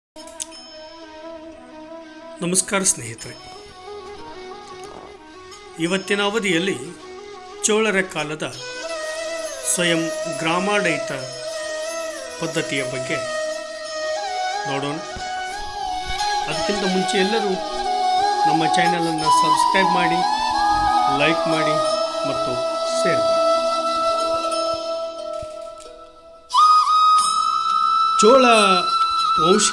ನಮಸ್ಕಾರ ಸ್ನೇಹಿತರೆ ಇವತ್ತಿನ ಅವಧಿಯಲ್ಲಿ ಚೋಳರ ಕಾಲದ ಸ್ವಯಂ ಗ್ರಾಮಾಡಳಿತ ಪದ್ಧತಿಯ ಬಗ್ಗೆ ನೋಡೋಣ ಅದಕ್ಕಿಂತ ಮುಂಚೆ ಎಲ್ಲರೂ ನಮ್ಮ ಚಾನಲನ್ನು ಸಬ್ಸ್ಕ್ರೈಬ್ ಮಾಡಿ ಲೈಕ್ ಮಾಡಿ ಮತ್ತು ಶೇರ್ ಮಾಡಿ ಚೋಳ ವಂಶ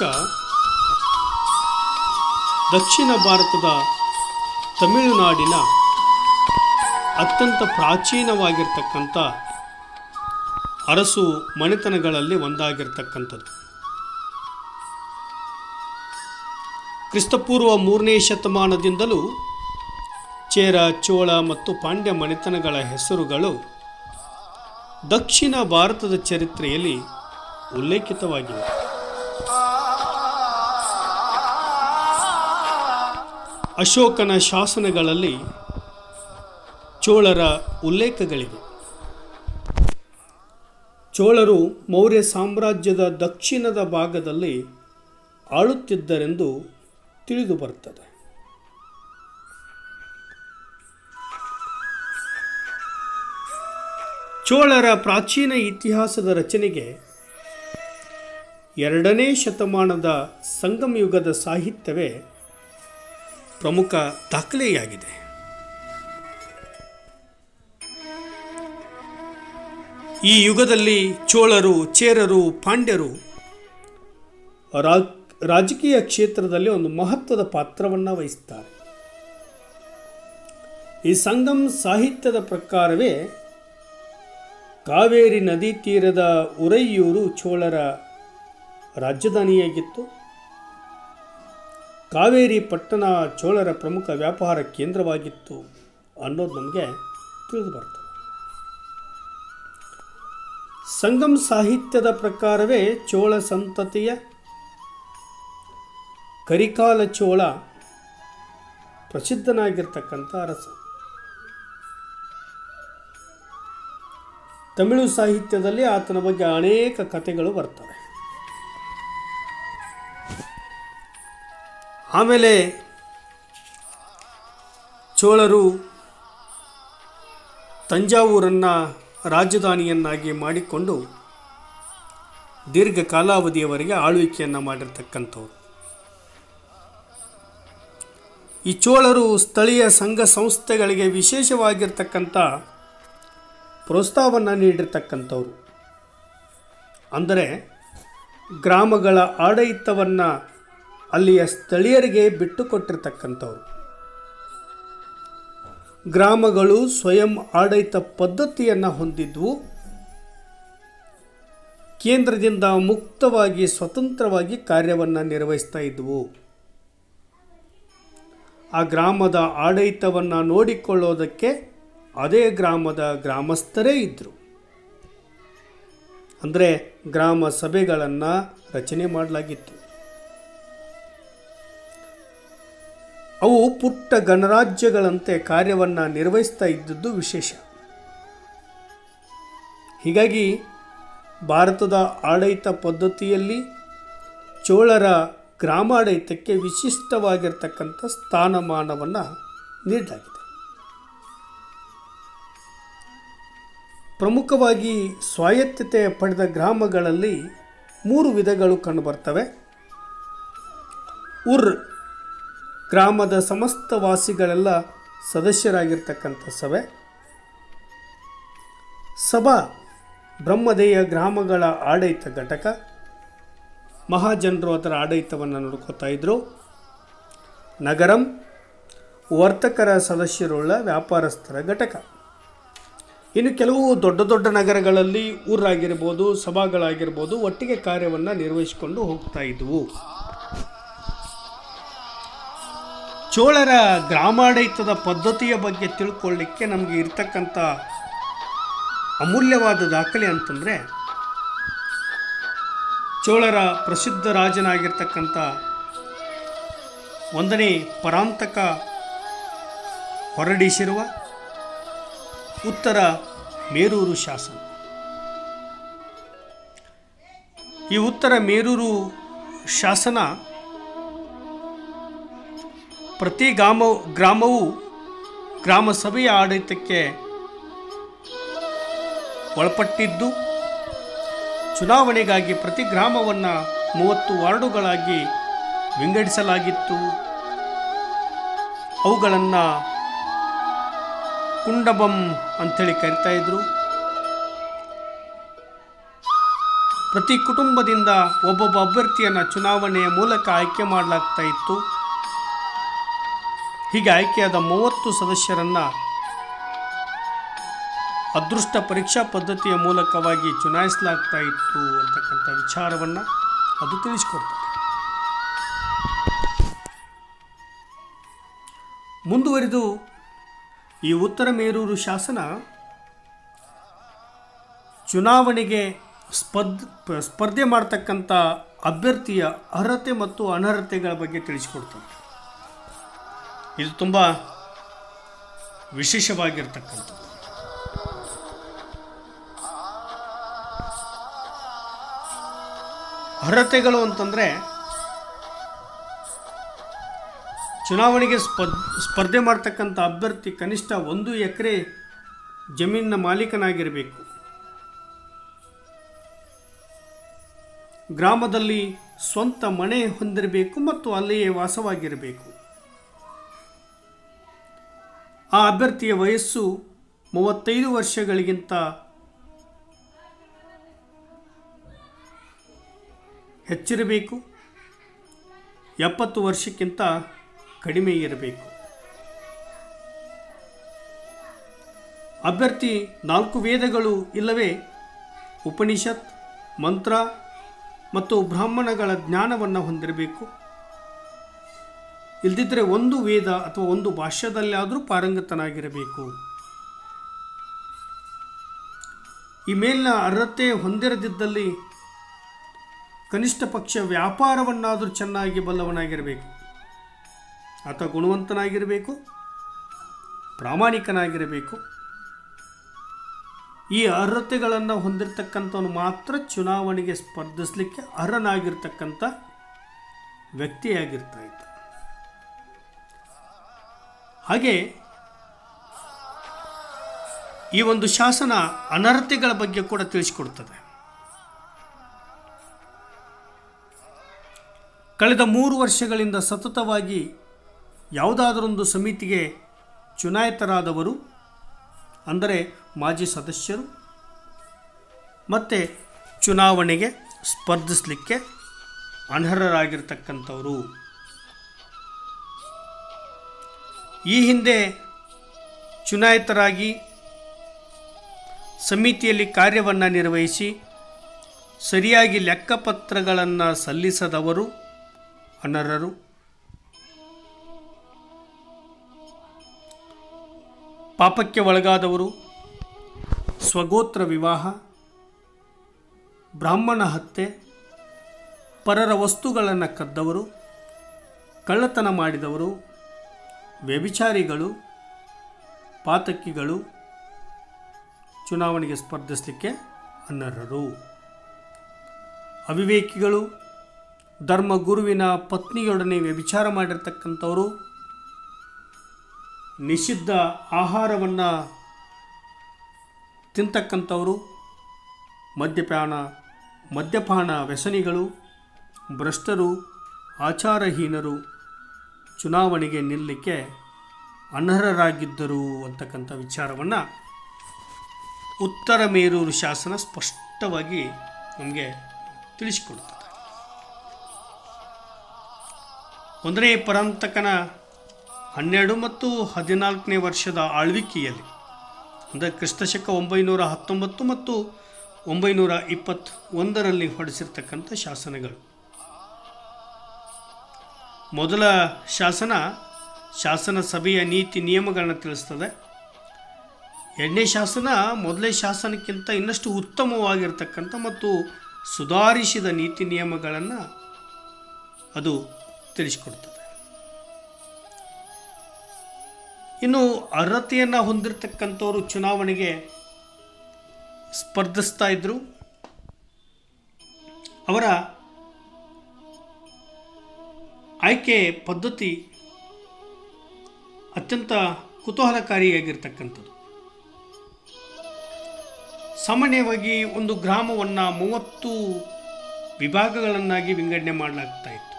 ದಕ್ಷಿಣ ಭಾರತದ ತಮಿಳುನಾಡಿನ ಅತ್ಯಂತ ಪ್ರಾಚೀನವಾಗಿರ್ತಕ್ಕಂಥ ಅರಸು ಮನೆತನಗಳಲ್ಲಿ ಒಂದಾಗಿರ್ತಕ್ಕಂಥದ್ದು ಕ್ರಿಸ್ತಪೂರ್ವ ಮೂರನೇ ಶತಮಾನದಿಂದಲೂ ಚೇರ ಚೋಳ ಮತ್ತು ಪಾಂಡ್ಯ ಮನೆತನಗಳ ಹೆಸರುಗಳು ದಕ್ಷಿಣ ಭಾರತದ ಚರಿತ್ರೆಯಲ್ಲಿ ಉಲ್ಲೇಖಿತವಾಗಿವೆ ಅಶೋಕನ ಶಾಸನಗಳಲ್ಲಿ ಚೋಳರ ಉಲ್ಲೇಖಗಳಿವೆ ಚೋಳರು ಮೌರ್ಯ ಸಾಮ್ರಾಜ್ಯದ ದಕ್ಷಿಣದ ಭಾಗದಲ್ಲಿ ಆಳುತ್ತಿದ್ದರೆಂದು ತಿಳಿದು ಬರುತ್ತದೆ ಚೋಳರ ಪ್ರಾಚೀನ ಇತಿಹಾಸದ ರಚನೆಗೆ ಎರಡನೇ ಶತಮಾನದ ಸಂಗಮಯುಗದ ಸಾಹಿತ್ಯವೇ ಪ್ರಮುಖ ದಾಖಲೆಯಾಗಿದೆ ಈ ಯುಗದಲ್ಲಿ ಚೋಳರು ಚೇರರು ಪಾಂಡ್ಯರು ರಾ- ರಾಜಕೀಯ ಕ್ಷೇತ್ರದಲ್ಲಿ ಒಂದು ಮಹತ್ವದ ಪಾತ್ರವನ್ನು ವಹಿಸ್ತಾರೆ ಈ ಸಂಗಮ್ ಸಾಹಿತ್ಯದ ಪ್ರಕಾರವೇ ಕಾವೇರಿ ನದಿ ತೀರದ ಉರೈಯೂರು ಚೋಳರ ರಾಜಧಾನಿಯಾಗಿತ್ತು ಕಾವೇರಿ ಪಟ್ಟಣ ಚೋಳರ ಪ್ರಮುಖ ವ್ಯಾಪಾರ ಕೇಂದ್ರವಾಗಿತ್ತು ಅನ್ನೋದು ನಮಗೆ ತಿಳಿದು ಬರ್ತದೆ ಸಂಗಮ್ ಸಾಹಿತ್ಯದ ಪ್ರಕಾರವೇ ಚೋಳ ಸಂತತಿಯ ಕರಿಕಾಲ ಚೋಳ ಪ್ರಸಿದ್ಧನಾಗಿರ್ತಕ್ಕಂಥ ಅರಸ ತಮಿಳು ಸಾಹಿತ್ಯದಲ್ಲಿ ಆತನ ಬಗ್ಗೆ ಅನೇಕ ಕಥೆಗಳು ಬರ್ತವೆ ಆಮೇಲೆ ಚೋಳರು ತಂಜಾವೂರನ್ನು ರಾಜಧಾನಿಯನ್ನಾಗಿ ಮಾಡಿಕೊಂಡು ದೀರ್ಘ ಕಾಲಾವಧಿಯವರೆಗೆ ಆಳ್ವಿಕೆಯನ್ನು ಮಾಡಿರ್ತಕ್ಕಂಥವ್ರು ಈ ಚೋಳರು ಸ್ಥಳೀಯ ಸಂಘ ಸಂಸ್ಥೆಗಳಿಗೆ ವಿಶೇಷವಾಗಿರ್ತಕ್ಕಂಥ ಪ್ರೋತ್ಸಾಹವನ್ನು ನೀಡಿರ್ತಕ್ಕಂಥವ್ರು ಅಂದರೆ ಗ್ರಾಮಗಳ ಆಡಳಿತವನ್ನು ಅಲ್ಲಿಯ ಸ್ಥಳೀಯರಿಗೆ ಬಿಟ್ಟುಕೊಟ್ಟಿರ್ತಕ್ಕಂಥವ್ರು ಗ್ರಾಮಗಳು ಸ್ವಯಂ ಆಡಳಿತ ಪದ್ಧತಿಯನ್ನು ಹೊಂದಿದ್ವು ಕೇಂದ್ರದಿಂದ ಮುಕ್ತವಾಗಿ ಸ್ವತಂತ್ರವಾಗಿ ಕಾರ್ಯವನ್ನು ನಿರ್ವಹಿಸ್ತಾ ಇದ್ವು ಆ ಗ್ರಾಮದ ಆಡಳಿತವನ್ನು ನೋಡಿಕೊಳ್ಳೋದಕ್ಕೆ ಅದೇ ಗ್ರಾಮದ ಗ್ರಾಮಸ್ಥರೇ ಇದ್ದರು ಅಂದರೆ ಗ್ರಾಮ ಸಭೆಗಳನ್ನು ರಚನೆ ಮಾಡಲಾಗಿತ್ತು ಅವು ಪುಟ್ಟ ಗಣರಾಜ್ಯಗಳಂತೆ ಕಾರ್ಯವನ್ನು ನಿರ್ವಹಿಸ್ತಾ ಇದ್ದದ್ದು ವಿಶೇಷ ಹೀಗಾಗಿ ಭಾರತದ ಆಡಳಿತ ಪದ್ಧತಿಯಲ್ಲಿ ಚೋಳರ ಗ್ರಾಮಾಡಳಿತಕ್ಕೆ ವಿಶಿಷ್ಟವಾಗಿರ್ತಕ್ಕಂಥ ಸ್ಥಾನಮಾನವನ್ನು ನೀಡಲಾಗಿದೆ ಪ್ರಮುಖವಾಗಿ ಸ್ವಾಯತ್ತತೆ ಪಡೆದ ಗ್ರಾಮಗಳಲ್ಲಿ ಮೂರು ವಿಧಗಳು ಕಂಡುಬರ್ತವೆ ಉರ್ ಗ್ರಾಮದ ಸಮಸ್ತ ವಾಸಿಗಳೆಲ್ಲ ಸದಸ್ಯರಾಗಿರ್ತಕ್ಕಂಥ ಸಭೆ ಸಭಾ ಬ್ರಹ್ಮದೇಯ ಗ್ರಾಮಗಳ ಆಡಳಿತ ಘಟಕ ಮಹಾಜನರು ಅದರ ಆಡಳಿತವನ್ನು ನೋಡ್ಕೋತಾ ಇದ್ದರು ನಗರಂ ವರ್ತಕರ ಸದಸ್ಯರುಳ್ಳ ವ್ಯಾಪಾರಸ್ಥರ ಘಟಕ ಇನ್ನು ಕೆಲವು ದೊಡ್ಡ ದೊಡ್ಡ ನಗರಗಳಲ್ಲಿ ಊರಾಗಿರ್ಬೋದು ಸಭಾಗಳಾಗಿರ್ಬೋದು ಒಟ್ಟಿಗೆ ಕಾರ್ಯವನ್ನು ನಿರ್ವಹಿಸಿಕೊಂಡು ಹೋಗ್ತಾ ಇದ್ವು ಚೋಳರ ಗ್ರಾಮಾಡಳಿತದ ಪದ್ಧತಿಯ ಬಗ್ಗೆ ತಿಳ್ಕೊಳ್ಳಿಕ್ಕೆ ನಮಗೆ ಇರ್ತಕ್ಕಂಥ ಅಮೂಲ್ಯವಾದ ದಾಖಲೆ ಅಂತಂದರೆ ಚೋಳರ ಪ್ರಸಿದ್ಧ ರಾಜನಾಗಿರ್ತಕ್ಕಂಥ ಒಂದನೇ ಪರಾಂತಕ ಹೊರಡಿಸಿರುವ ಉತ್ತರ ಮೇರೂರು ಶಾಸನ ಈ ಉತ್ತರ ಮೇರೂರು ಶಾಸನ ಪ್ರತಿ ಗ್ರಾಮ ಗ್ರಾಮವು ಗ್ರಾಮ ಸಭೆಯ ಆಡಳಿತಕ್ಕೆ ಒಳಪಟ್ಟಿದ್ದು ಚುನಾವಣೆಗಾಗಿ ಪ್ರತಿ ಗ್ರಾಮವನ್ನು ಮೂವತ್ತು ವಾರ್ಡುಗಳಾಗಿ ವಿಂಗಡಿಸಲಾಗಿತ್ತು ಅವುಗಳನ್ನು ಕುಂಡಬಂ ಅಂಥೇಳಿ ಕರಿತಾ ಇದ್ರು ಪ್ರತಿ ಕುಟುಂಬದಿಂದ ಒಬ್ಬೊಬ್ಬ ಅಭ್ಯರ್ಥಿಯನ್ನು ಚುನಾವಣೆಯ ಮೂಲಕ ಆಯ್ಕೆ ಮಾಡಲಾಗ್ತಾ ಇತ್ತು ಹೀಗೆ ಆಯ್ಕೆಯಾದ ಮೂವತ್ತು ಸದಸ್ಯರನ್ನು ಅದೃಷ್ಟ ಪರೀಕ್ಷಾ ಪದ್ಧತಿಯ ಮೂಲಕವಾಗಿ ಚುನಾಯಿಸಲಾಗ್ತಾ ಇತ್ತು ಅಂತಕ್ಕಂಥ ವಿಚಾರವನ್ನು ಅದು ತಿಳಿಸ್ಕೊಡ್ತಾರೆ ಮುಂದುವರಿದು ಈ ಉತ್ತರ ಮೇರೂರು ಶಾಸನ ಚುನಾವಣೆಗೆ ಸ್ಪರ್ಧ ಸ್ಪರ್ಧೆ ಮಾಡ್ತಕ್ಕಂಥ ಅಭ್ಯರ್ಥಿಯ ಅರ್ಹತೆ ಮತ್ತು ಅನರ್ಹತೆಗಳ ಬಗ್ಗೆ ತಿಳಿಸಿಕೊಡ್ತಾರೆ ಇದು ತುಂಬ ವಿಶೇಷವಾಗಿರ್ತಕ್ಕಂಥದ್ದು ಅರ್ಹತೆಗಳು ಅಂತಂದರೆ ಚುನಾವಣೆಗೆ ಸ್ಪರ್ಧ ಸ್ಪರ್ಧೆ ಮಾಡ್ತಕ್ಕಂಥ ಅಭ್ಯರ್ಥಿ ಕನಿಷ್ಠ ಒಂದು ಎಕರೆ ಜಮೀನಿನ ಮಾಲೀಕನಾಗಿರಬೇಕು ಗ್ರಾಮದಲ್ಲಿ ಸ್ವಂತ ಮನೆ ಹೊಂದಿರಬೇಕು ಮತ್ತು ಅಲ್ಲಿಯೇ ವಾಸವಾಗಿರಬೇಕು ಆ ಅಭ್ಯರ್ಥಿಯ ವಯಸ್ಸು ಮೂವತ್ತೈದು ವರ್ಷಗಳಿಗಿಂತ ಹೆಚ್ಚಿರಬೇಕು ಎಪ್ಪತ್ತು ವರ್ಷಕ್ಕಿಂತ ಕಡಿಮೆ ಇರಬೇಕು ಅಭ್ಯರ್ಥಿ ನಾಲ್ಕು ವೇದಗಳು ಇಲ್ಲವೇ ಉಪನಿಷತ್ ಮಂತ್ರ ಮತ್ತು ಬ್ರಾಹ್ಮಣಗಳ ಜ್ಞಾನವನ್ನು ಹೊಂದಿರಬೇಕು ಇಲ್ದಿದ್ದರೆ ಒಂದು ವೇದ ಅಥವಾ ಒಂದು ಭಾಷ್ಯದಲ್ಲಾದರೂ ಪಾರಂಗತನಾಗಿರಬೇಕು ಈ ಮೇಲಿನ ಅರ್ಹತೆ ಹೊಂದಿರದಿದ್ದಲ್ಲಿ ಕನಿಷ್ಠ ಪಕ್ಷ ವ್ಯಾಪಾರವನ್ನಾದರೂ ಚೆನ್ನಾಗಿ ಬಲ್ಲವನಾಗಿರಬೇಕು ಆತ ಗುಣವಂತನಾಗಿರಬೇಕು ಪ್ರಾಮಾಣಿಕನಾಗಿರಬೇಕು ಈ ಅರ್ಹತೆಗಳನ್ನು ಹೊಂದಿರತಕ್ಕಂಥವನು ಮಾತ್ರ ಚುನಾವಣೆಗೆ ಸ್ಪರ್ಧಿಸಲಿಕ್ಕೆ ಅರ್ಹನಾಗಿರ್ತಕ್ಕಂಥ ವ್ಯಕ್ತಿಯಾಗಿರ್ತಾ ಇದ್ದ ಹಾಗೆ ಈ ಒಂದು ಶಾಸನ ಅನರ್ಹತೆಗಳ ಬಗ್ಗೆ ಕೂಡ ತಿಳಿಸಿಕೊಡ್ತದೆ ಕಳೆದ ಮೂರು ವರ್ಷಗಳಿಂದ ಸತತವಾಗಿ ಯಾವುದಾದರೊಂದು ಸಮಿತಿಗೆ ಚುನಾಯಿತರಾದವರು ಅಂದರೆ ಮಾಜಿ ಸದಸ್ಯರು ಮತ್ತು ಚುನಾವಣೆಗೆ ಸ್ಪರ್ಧಿಸಲಿಕ್ಕೆ ಅನರ್ಹರಾಗಿರ್ತಕ್ಕಂಥವರು ಈ ಹಿಂದೆ ಚುನಾಯಿತರಾಗಿ ಸಮಿತಿಯಲ್ಲಿ ಕಾರ್ಯವನ್ನು ನಿರ್ವಹಿಸಿ ಸರಿಯಾಗಿ ಲೆಕ್ಕಪತ್ರಗಳನ್ನು ಸಲ್ಲಿಸದವರು ಅನರ್ಹರು ಪಾಪಕ್ಕೆ ಒಳಗಾದವರು ಸ್ವಗೋತ್ರ ವಿವಾಹ ಬ್ರಾಹ್ಮಣ ಹತ್ಯೆ ಪರರ ವಸ್ತುಗಳನ್ನು ಕದ್ದವರು ಕಳ್ಳತನ ಮಾಡಿದವರು ವ್ಯಭಿಚಾರಿಗಳು ಪಾತಕಿಗಳು ಚುನಾವಣೆಗೆ ಸ್ಪರ್ಧಿಸಲಿಕ್ಕೆ ಅನರ್ಹರು ಅವಿವೇಕಿಗಳು ಧರ್ಮಗುರುವಿನ ಪತ್ನಿಯೊಡನೆ ವ್ಯಭಿಚಾರ ಮಾಡಿರ್ತಕ್ಕಂಥವರು ನಿಷಿದ್ಧ ಆಹಾರವನ್ನು ತಿಂತಕ್ಕಂಥವರು ಮದ್ಯಪಾನ ಮದ್ಯಪಾನ ವ್ಯಸನಿಗಳು ಭ್ರಷ್ಟರು ಆಚಾರಹೀನರು ಚುನಾವಣೆಗೆ ನಿಲ್ಲಲಿಕ್ಕೆ ಅನರ್ಹರಾಗಿದ್ದರು ಅಂತಕ್ಕಂಥ ವಿಚಾರವನ್ನು ಉತ್ತರ ಮೇರೂರು ಶಾಸನ ಸ್ಪಷ್ಟವಾಗಿ ನಮಗೆ ತಿಳಿಸಿಕೊಡುತ್ತದೆ ಒಂದನೇ ಪರಾಂತಕನ ಹನ್ನೆರಡು ಮತ್ತು ಹದಿನಾಲ್ಕನೇ ವರ್ಷದ ಆಳ್ವಿಕೆಯಲ್ಲಿ ಅಂದರೆ ಕ್ರಿಸ್ತಶಕ ಒಂಬೈನೂರ ಹತ್ತೊಂಬತ್ತು ಮತ್ತು ಒಂಬೈನೂರ ಇಪ್ಪತ್ತ ಒಂದರಲ್ಲಿ ಹೊಡೆಸಿರ್ತಕ್ಕಂಥ ಶಾಸನಗಳು ಮೊದಲ ಶಾಸನ ಶಾಸನ ಸಭೆಯ ನೀತಿ ನಿಯಮಗಳನ್ನು ತಿಳಿಸ್ತದೆ ಎರಡನೇ ಶಾಸನ ಮೊದಲೇ ಶಾಸನಕ್ಕಿಂತ ಇನ್ನಷ್ಟು ಉತ್ತಮವಾಗಿರ್ತಕ್ಕಂಥ ಮತ್ತು ಸುಧಾರಿಸಿದ ನೀತಿ ನಿಯಮಗಳನ್ನು ಅದು ತಿಳಿಸಿಕೊಡ್ತದೆ ಇನ್ನು ಅರ್ಹತೆಯನ್ನು ಹೊಂದಿರತಕ್ಕಂಥವರು ಚುನಾವಣೆಗೆ ಸ್ಪರ್ಧಿಸ್ತಾ ಇದ್ದರು ಅವರ ಆಯ್ಕೆ ಪದ್ಧತಿ ಅತ್ಯಂತ ಕುತೂಹಲಕಾರಿಯಾಗಿರ್ತಕ್ಕಂಥದ್ದು ಸಾಮಾನ್ಯವಾಗಿ ಒಂದು ಗ್ರಾಮವನ್ನು ಮೂವತ್ತು ವಿಭಾಗಗಳನ್ನಾಗಿ ವಿಂಗಡಣೆ ಮಾಡಲಾಗ್ತಾ ಇತ್ತು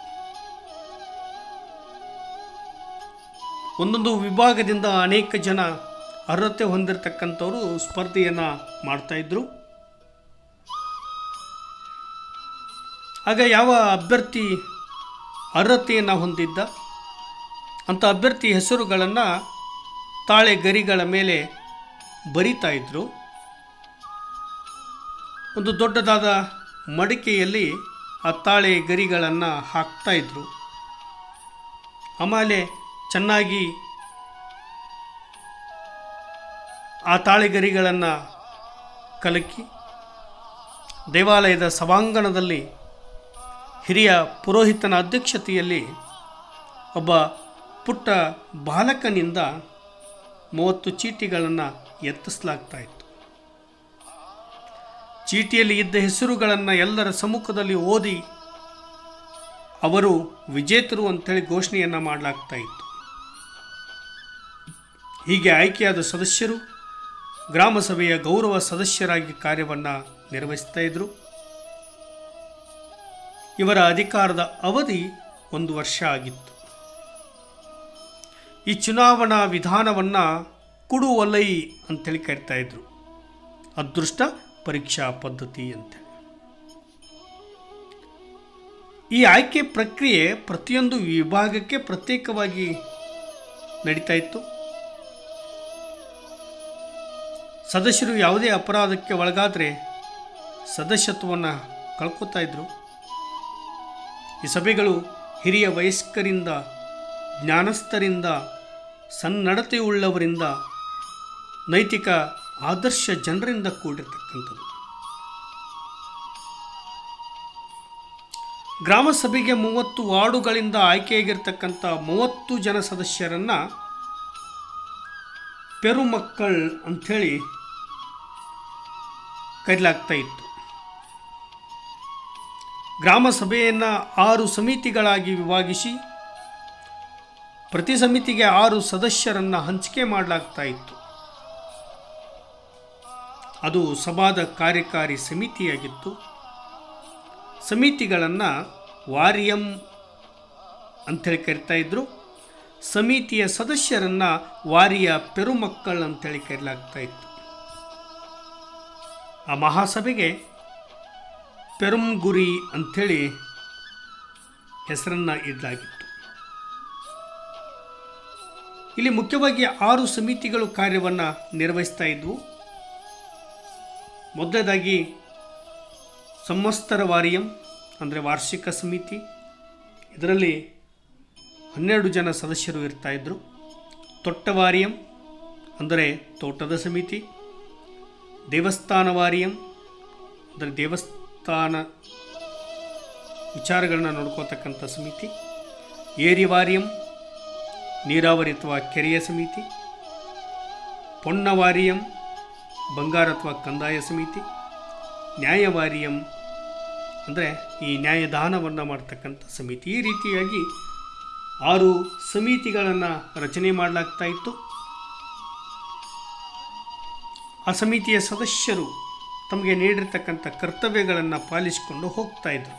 ಒಂದೊಂದು ವಿಭಾಗದಿಂದ ಅನೇಕ ಜನ ಅರ್ಹತೆ ಹೊಂದಿರತಕ್ಕಂಥವರು ಸ್ಪರ್ಧೆಯನ್ನು ಮಾಡ್ತಾ ಇದ್ರು ಆಗ ಯಾವ ಅಭ್ಯರ್ಥಿ ಅರ್ಹತೆಯನ್ನು ಹೊಂದಿದ್ದ ಅಂಥ ಅಭ್ಯರ್ಥಿ ಹೆಸರುಗಳನ್ನು ತಾಳೆ ಗರಿಗಳ ಮೇಲೆ ಬರಿತಾ ಇದ್ರು ಒಂದು ದೊಡ್ಡದಾದ ಮಡಿಕೆಯಲ್ಲಿ ಆ ತಾಳೆ ಗರಿಗಳನ್ನು ಹಾಕ್ತಾ ಇದ್ರು ಆಮೇಲೆ ಚೆನ್ನಾಗಿ ಆ ತಾಳೆಗರಿಗಳನ್ನು ಕಲಕಿ ದೇವಾಲಯದ ಸಭಾಂಗಣದಲ್ಲಿ ಹಿರಿಯ ಪುರೋಹಿತನ ಅಧ್ಯಕ್ಷತೆಯಲ್ಲಿ ಒಬ್ಬ ಪುಟ್ಟ ಬಾಲಕನಿಂದ ಮೂವತ್ತು ಚೀಟಿಗಳನ್ನು ಎತ್ತಿಸಲಾಗ್ತಾ ಇತ್ತು ಚೀಟಿಯಲ್ಲಿ ಇದ್ದ ಹೆಸರುಗಳನ್ನು ಎಲ್ಲರ ಸಮ್ಮುಖದಲ್ಲಿ ಓದಿ ಅವರು ವಿಜೇತರು ಅಂತೇಳಿ ಘೋಷಣೆಯನ್ನು ಮಾಡಲಾಗ್ತಾ ಇತ್ತು ಹೀಗೆ ಆಯ್ಕೆಯಾದ ಸದಸ್ಯರು ಗ್ರಾಮ ಸಭೆಯ ಗೌರವ ಸದಸ್ಯರಾಗಿ ಕಾರ್ಯವನ್ನು ನಿರ್ವಹಿಸ್ತಾ ಇದ್ರು ಇವರ ಅಧಿಕಾರದ ಅವಧಿ ಒಂದು ವರ್ಷ ಆಗಿತ್ತು ಈ ಚುನಾವಣಾ ವಿಧಾನವನ್ನು ಕುಡುವಲೈ ಅಂತೇಳಿ ಕರಿತಾ ಇದ್ರು ಅದೃಷ್ಟ ಪರೀಕ್ಷಾ ಪದ್ಧತಿ ಅಂತೇಳಿ ಈ ಆಯ್ಕೆ ಪ್ರಕ್ರಿಯೆ ಪ್ರತಿಯೊಂದು ವಿಭಾಗಕ್ಕೆ ಪ್ರತ್ಯೇಕವಾಗಿ ನಡೀತಾ ಇತ್ತು ಸದಸ್ಯರು ಯಾವುದೇ ಅಪರಾಧಕ್ಕೆ ಒಳಗಾದರೆ ಸದಸ್ಯತ್ವವನ್ನು ಕಳ್ಕೊತಾ ಇದ್ರು ಈ ಸಭೆಗಳು ಹಿರಿಯ ವಯಸ್ಕರಿಂದ ಜ್ಞಾನಸ್ಥರಿಂದ ಸನ್ನಡತೆಯುಳ್ಳವರಿಂದ ನೈತಿಕ ಆದರ್ಶ ಜನರಿಂದ ಕೂಡಿರ್ತಕ್ಕಂಥದ್ದು ಗ್ರಾಮ ಸಭೆಗೆ ಮೂವತ್ತು ವಾರ್ಡುಗಳಿಂದ ಆಯ್ಕೆಯಾಗಿರ್ತಕ್ಕಂಥ ಮೂವತ್ತು ಜನ ಸದಸ್ಯರನ್ನು ಪೆರುಮಕ್ಕಳ್ ಅಂಥೇಳಿ ಕರೆಯಲಾಗ್ತಾ ಇತ್ತು ಗ್ರಾಮ ಸಭೆಯನ್ನು ಆರು ಸಮಿತಿಗಳಾಗಿ ವಿಭಾಗಿಸಿ ಪ್ರತಿ ಸಮಿತಿಗೆ ಆರು ಸದಸ್ಯರನ್ನು ಹಂಚಿಕೆ ಮಾಡಲಾಗ್ತಾ ಇತ್ತು ಅದು ಸಭಾದ ಕಾರ್ಯಕಾರಿ ಸಮಿತಿಯಾಗಿತ್ತು ಸಮಿತಿಗಳನ್ನು ವಾರಿಯಂ ಅಂಥೇಳಿ ಕರಿತಾ ಇದ್ರು ಸಮಿತಿಯ ಸದಸ್ಯರನ್ನು ವಾರಿಯ ಪೆರುಮಕ್ಕಳ್ ಅಂತೇಳಿ ಕರೆಯಲಾಗ್ತಾ ಇತ್ತು ಆ ಮಹಾಸಭೆಗೆ ಪೆರುಂಗುರಿ ಅಂಥೇಳಿ ಹೆಸರನ್ನು ಇಡಲಾಗಿತ್ತು ಇಲ್ಲಿ ಮುಖ್ಯವಾಗಿ ಆರು ಸಮಿತಿಗಳು ಕಾರ್ಯವನ್ನು ನಿರ್ವಹಿಸ್ತಾ ಇದ್ವು ಮೊದಲದಾಗಿ ಸಂವತ್ಸರ ವಾರಿಯಂ ಅಂದರೆ ವಾರ್ಷಿಕ ಸಮಿತಿ ಇದರಲ್ಲಿ ಹನ್ನೆರಡು ಜನ ಸದಸ್ಯರು ಇರ್ತಾಯಿದ್ರು ತೊಟ್ಟವಾರಿಯಂ ಅಂದರೆ ತೋಟದ ಸಮಿತಿ ದೇವಸ್ಥಾನ ವಾರಿಯಂ ಅಂದರೆ ದೇವಸ್ಥಾನ ವಿಚಾರಗಳನ್ನ ನೋಡ್ಕೋತಕ್ಕಂಥ ಸಮಿತಿ ಏರಿ ವಾರಿಯಂ ನೀರಾವರಿ ಅಥವಾ ಕೆರೆಯ ಸಮಿತಿ ಪೊನ್ನವಾರಿಯಂ ಬಂಗಾರ ಅಥವಾ ಕಂದಾಯ ಸಮಿತಿ ನ್ಯಾಯವಾರಿಯಂ ಅಂದರೆ ಈ ನ್ಯಾಯದಾನವನ್ನು ಮಾಡ್ತಕ್ಕಂಥ ಸಮಿತಿ ಈ ರೀತಿಯಾಗಿ ಆರು ಸಮಿತಿಗಳನ್ನು ರಚನೆ ಮಾಡಲಾಗ್ತಾ ಇತ್ತು ಆ ಸಮಿತಿಯ ಸದಸ್ಯರು ತಮಗೆ ನೀಡಿರ್ತಕ್ಕಂಥ ಕರ್ತವ್ಯಗಳನ್ನು ಪಾಲಿಸಿಕೊಂಡು ಹೋಗ್ತಾ ಇದ್ರು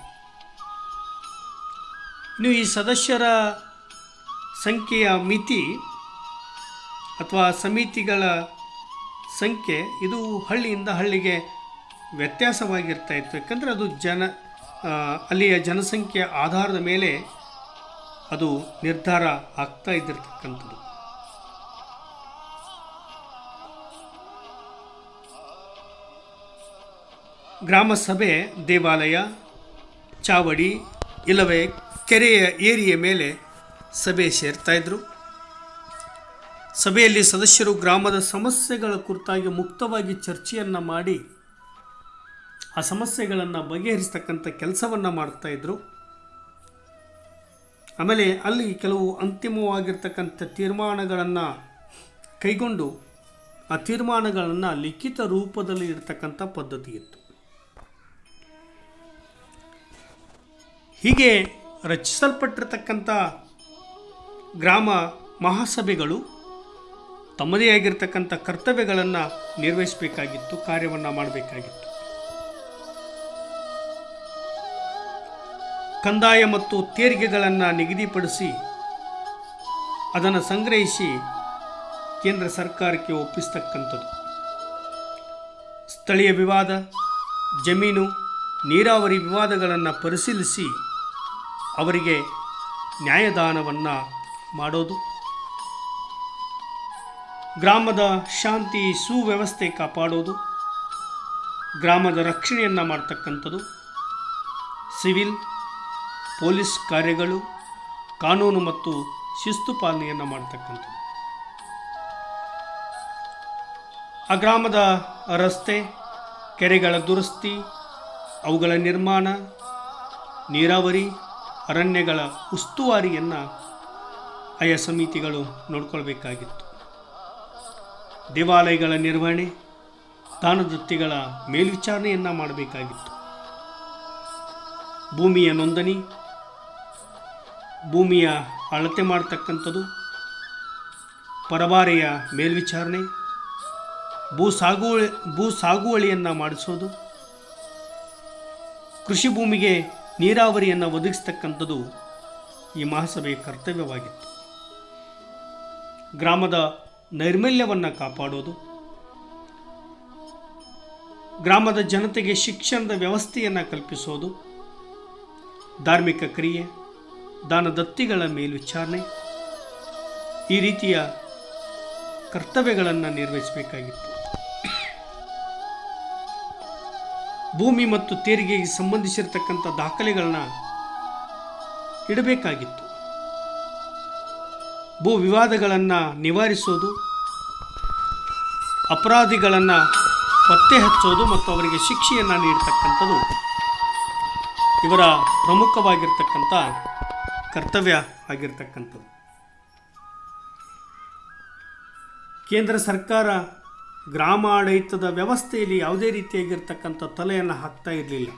ಇನ್ನು ಈ ಸದಸ್ಯರ ಸಂಖ್ಯೆಯ ಮಿತಿ ಅಥವಾ ಸಮಿತಿಗಳ ಸಂಖ್ಯೆ ಇದು ಹಳ್ಳಿಯಿಂದ ಹಳ್ಳಿಗೆ ವ್ಯತ್ಯಾಸವಾಗಿರ್ತಾ ಇತ್ತು ಯಾಕಂದರೆ ಅದು ಜನ ಆ, ಅಲ್ಲಿಯ ಜನಸಂಖ್ಯೆಯ ಆಧಾರದ ಮೇಲೆ ಅದು ನಿರ್ಧಾರ ಆಗ್ತಾ ಇದ್ದಿರ್ತಕ್ಕಂಥದ್ದು ಗ್ರಾಮ ಸಭೆ ದೇವಾಲಯ ಚಾವಡಿ ಇಲ್ಲವೇ ಕೆರೆಯ ಏರಿಯ ಮೇಲೆ ಸಭೆ ಸೇರ್ತಾ ಇದ್ರು ಸಭೆಯಲ್ಲಿ ಸದಸ್ಯರು ಗ್ರಾಮದ ಸಮಸ್ಯೆಗಳ ಕುರಿತಾಗಿ ಮುಕ್ತವಾಗಿ ಚರ್ಚೆಯನ್ನು ಮಾಡಿ ಆ ಸಮಸ್ಯೆಗಳನ್ನು ಬಗೆಹರಿಸ್ತಕ್ಕಂಥ ಕೆಲಸವನ್ನು ಮಾಡ್ತಾ ಇದ್ರು ಆಮೇಲೆ ಅಲ್ಲಿ ಕೆಲವು ಅಂತಿಮವಾಗಿರ್ತಕ್ಕಂಥ ತೀರ್ಮಾನಗಳನ್ನು ಕೈಗೊಂಡು ಆ ತೀರ್ಮಾನಗಳನ್ನು ಲಿಖಿತ ರೂಪದಲ್ಲಿ ಇರತಕ್ಕಂಥ ಪದ್ಧತಿ ಇತ್ತು ಹೀಗೆ ರಚಿಸಲ್ಪಟ್ಟಿರ್ತಕ್ಕಂಥ ಗ್ರಾಮ ಮಹಾಸಭೆಗಳು ತಮ್ಮದೇ ಆಗಿರ್ತಕ್ಕಂಥ ಕರ್ತವ್ಯಗಳನ್ನು ನಿರ್ವಹಿಸಬೇಕಾಗಿತ್ತು ಕಾರ್ಯವನ್ನು ಮಾಡಬೇಕಾಗಿತ್ತು ಕಂದಾಯ ಮತ್ತು ತೆರಿಗೆಗಳನ್ನು ನಿಗದಿಪಡಿಸಿ ಅದನ್ನು ಸಂಗ್ರಹಿಸಿ ಕೇಂದ್ರ ಸರ್ಕಾರಕ್ಕೆ ಒಪ್ಪಿಸ್ತಕ್ಕಂಥದ್ದು ಸ್ಥಳೀಯ ವಿವಾದ ಜಮೀನು ನೀರಾವರಿ ವಿವಾದಗಳನ್ನು ಪರಿಶೀಲಿಸಿ ಅವರಿಗೆ ನ್ಯಾಯದಾನವನ್ನು ಮಾಡೋದು ಗ್ರಾಮದ ಶಾಂತಿ ಸುವ್ಯವಸ್ಥೆ ಕಾಪಾಡೋದು ಗ್ರಾಮದ ರಕ್ಷಣೆಯನ್ನು ಮಾಡ್ತಕ್ಕಂಥದ್ದು ಸಿವಿಲ್ ಪೊಲೀಸ್ ಕಾರ್ಯಗಳು ಕಾನೂನು ಮತ್ತು ಶಿಸ್ತು ಪಾಲನೆಯನ್ನು ಮಾಡ್ತಕ್ಕಂಥದ್ದು ಆ ಗ್ರಾಮದ ರಸ್ತೆ ಕೆರೆಗಳ ದುರಸ್ತಿ ಅವುಗಳ ನಿರ್ಮಾಣ ನೀರಾವರಿ ಅರಣ್ಯಗಳ ಉಸ್ತುವಾರಿಯನ್ನು ಆಯಾ ಸಮಿತಿಗಳು ನೋಡ್ಕೊಳ್ಬೇಕಾಗಿತ್ತು ದೇವಾಲಯಗಳ ನಿರ್ವಹಣೆ ದಾನದತ್ತಿಗಳ ಮೇಲ್ವಿಚಾರಣೆಯನ್ನು ಮಾಡಬೇಕಾಗಿತ್ತು ಭೂಮಿಯ ನೋಂದಣಿ ಭೂಮಿಯ ಅಳತೆ ಮಾಡ್ತಕ್ಕಂಥದ್ದು ಪರಬಾರೆಯ ಮೇಲ್ವಿಚಾರಣೆ ಭೂ ಸಾಗುವಳಿ ಭೂ ಸಾಗುವಳಿಯನ್ನು ಮಾಡಿಸೋದು ಕೃಷಿ ಭೂಮಿಗೆ ನೀರಾವರಿಯನ್ನು ಒದಗಿಸ್ತಕ್ಕಂಥದ್ದು ಈ ಮಹಾಸಭೆಯ ಕರ್ತವ್ಯವಾಗಿತ್ತು ಗ್ರಾಮದ ನೈರ್ಮಲ್ಯವನ್ನು ಕಾಪಾಡೋದು ಗ್ರಾಮದ ಜನತೆಗೆ ಶಿಕ್ಷಣದ ವ್ಯವಸ್ಥೆಯನ್ನು ಕಲ್ಪಿಸೋದು ಧಾರ್ಮಿಕ ಕ್ರಿಯೆ ದಾನದತ್ತಿಗಳ ಮೇಲ್ವಿಚಾರಣೆ ಈ ರೀತಿಯ ಕರ್ತವ್ಯಗಳನ್ನು ನಿರ್ವಹಿಸಬೇಕಾಗಿತ್ತು ಭೂಮಿ ಮತ್ತು ತೆರಿಗೆಗೆ ಸಂಬಂಧಿಸಿರ್ತಕ್ಕಂಥ ದಾಖಲೆಗಳನ್ನ ಇಡಬೇಕಾಗಿತ್ತು ಭೂ ವಿವಾದಗಳನ್ನು ನಿವಾರಿಸೋದು ಅಪರಾಧಿಗಳನ್ನು ಪತ್ತೆ ಹಚ್ಚೋದು ಮತ್ತು ಅವರಿಗೆ ಶಿಕ್ಷೆಯನ್ನು ನೀಡತಕ್ಕಂಥದ್ದು ಇವರ ಪ್ರಮುಖವಾಗಿರ್ತಕ್ಕಂಥ ಕರ್ತವ್ಯ ಆಗಿರ್ತಕ್ಕಂಥದ್ದು ಕೇಂದ್ರ ಸರ್ಕಾರ ಗ್ರಾಮ ಆಡಳಿತದ ವ್ಯವಸ್ಥೆಯಲ್ಲಿ ಯಾವುದೇ ರೀತಿಯಾಗಿರ್ತಕ್ಕಂಥ ತಲೆಯನ್ನು ಹಾಕ್ತಾ ಇರಲಿಲ್ಲ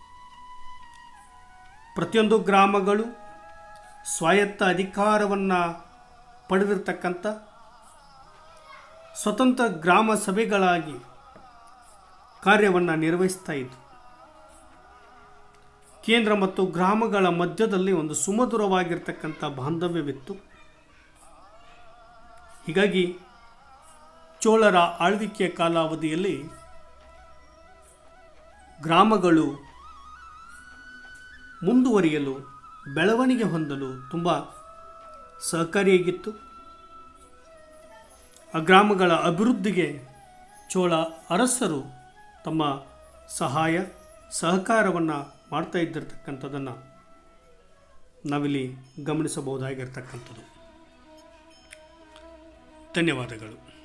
ಪ್ರತಿಯೊಂದು ಗ್ರಾಮಗಳು ಸ್ವಾಯತ್ತ ಅಧಿಕಾರವನ್ನು ಪಡೆದಿರ್ತಕ್ಕಂಥ ಸ್ವತಂತ್ರ ಗ್ರಾಮ ಸಭೆಗಳಾಗಿ ಕಾರ್ಯವನ್ನು ನಿರ್ವಹಿಸ್ತಾ ಇದ್ವು ಕೇಂದ್ರ ಮತ್ತು ಗ್ರಾಮಗಳ ಮಧ್ಯದಲ್ಲಿ ಒಂದು ಸುಮಧುರವಾಗಿರ್ತಕ್ಕಂಥ ಬಾಂಧವ್ಯವಿತ್ತು ಹೀಗಾಗಿ ಚೋಳರ ಆಳ್ವಿಕೆಯ ಕಾಲಾವಧಿಯಲ್ಲಿ ಗ್ರಾಮಗಳು ಮುಂದುವರಿಯಲು ಬೆಳವಣಿಗೆ ಹೊಂದಲು ತುಂಬ ಸಹಕಾರಿಯಾಗಿತ್ತು ಆ ಗ್ರಾಮಗಳ ಅಭಿವೃದ್ಧಿಗೆ ಚೋಳ ಅರಸರು ತಮ್ಮ ಸಹಾಯ ಸಹಕಾರವನ್ನು ಮಾಡ್ತಾ ಇದ್ದಿರ್ತಕ್ಕಂಥದ್ದನ್ನು ನಾವಿಲ್ಲಿ ಗಮನಿಸಬಹುದಾಗಿರ್ತಕ್ಕಂಥದ್ದು ಧನ್ಯವಾದಗಳು